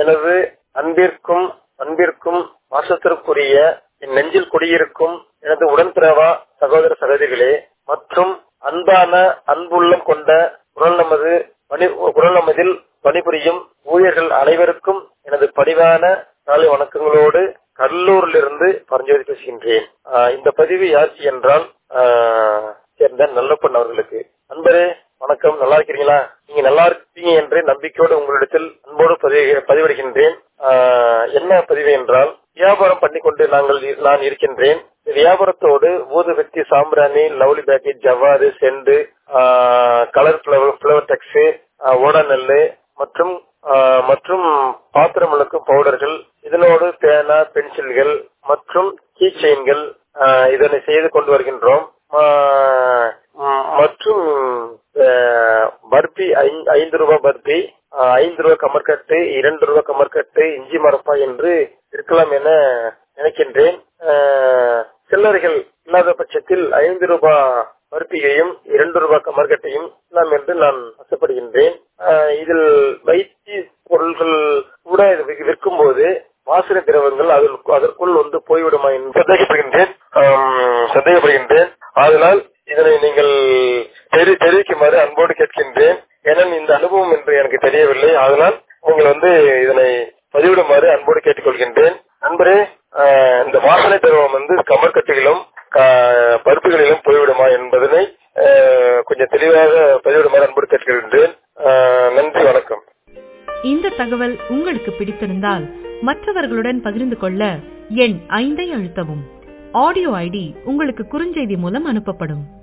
எனது அன்பிற்கும் அன்பிற்கும் வாசத்திற்குரிய என் நெஞ்சில் குடியிருக்கும் எனது உடன்பிறவா சகோதர சகோதரிகளே மற்றும் அன்பான அன்புள்ளம் கொண்ட குரல் நமது பணி குரல் நமதில் பணிபுரியும் ஊழியர்கள் அனைவருக்கும் எனது பணிவான காலை வணக்கங்களோடு கடலூரிலிருந்து பரஞ்சோதி பேசுகின்றேன் ஆஹ் இந்த பதிவு யாருக்கு என்றால் ஆஹ் சேர்ந்த நல்லப்பன் அவர்களுக்கு அன்பரே வணக்கம் நல்லா இருக்கிறீங்களா நீங்க நல்லா இருப்பீங்க என்று நம்பிக்கையோடு உங்களிடத்தில் அன்போடு பதிவு பதிவிடுகின்றேன் ஆஹ் என்ன பதிவு என்றால் வியாபாரம் பண்ணிக்கொண்டு நாங்கள் இ- நான் இருக்கின்றேன் இந்த வியாபாரத்தோடு ஊதுபத்தி சாம்பிராணி லவ்லி பேக்கெட் ஜவ்வாறு செண்டு கலர் ஃபிளவர் ஃபிளவர் டெக்ஸ் ஓடநெல்லு மற்றும் ஆஹ் மற்றும் பாத்திரம் விளக்கும் பவுடர்கள் இதனோடு பேனா பென்சில்கள் மற்றும் கீ செயின்கள் இதனை செய்து கொண்டு வருகின்றோம் ஆஹ் ம், மற்றும் ஆஹ், பர்பி ஐந்து- ஐந்து ரூபாய் பர்பி ஆஹ், ஐந்து ரூபாய் கமர்கட்டு இரண்டு ரூபாய் கமர்கட்டு இஞ்சி மரப்பா என்று இருக்கலாம் என நினைக்கின்றேன் ஆஹ், சில்லறைகள் இல்லாத பட்சத்தில் ஐந்து ரூபாய் பருப்பிகையும் இரண்டு ரூபாய் கமர்கட்டையும் இல்லாம் என்று நான் ஆசைப்படுகின்றேன் ஆஹ், இதில் வைத்திய பொருள்கள் கூட இது வி- விற்கும் போது வாசனை திரவங்கள் அதில் அதற்குள் வந்து போய்விடுமா என்று சந்தேகப்படுகின்றேன் ஆம், சந்தேகப்படுகின்றேன் அதனால் இதனை நீங்கள் தெரி தெரிவிக்குமாறு அன்போடு கேட்கின்றேன் ஏனெனில் இந்த அனுபவம் என்று எனக்கு தெரியவில்லை அதனால் நீங்கள் வந்து இதனை பதிவிடுமாறு அன்போடு கேட்டுக்கொள்கின்றேன் நண்பரே ஆஹ், இந்த வாசனை திரவம் வந்து கமர்கட்டுகளிலும் கா- பருப்புகளிலும் போய்விடுமா என்பதனை ஆஹ், கொஞ்சம் தெளிவாக பதிவிடுமாறு அன்போடு கேட்டுக்கொள்கின்றேன் ஆஹ், நன்றி வணக்கம் இந்த தகவல் உங்களுக்கு பிடித்திருந்தால் மற்றவர்களுடன் பகிர்ந்து கொள்ள எண் ஐந்தை அழுத்தவும் ஆடியோ ஐடி உங்களுக்கு குறுஞ்செய்தி மூலம் அனுப்பப்படும்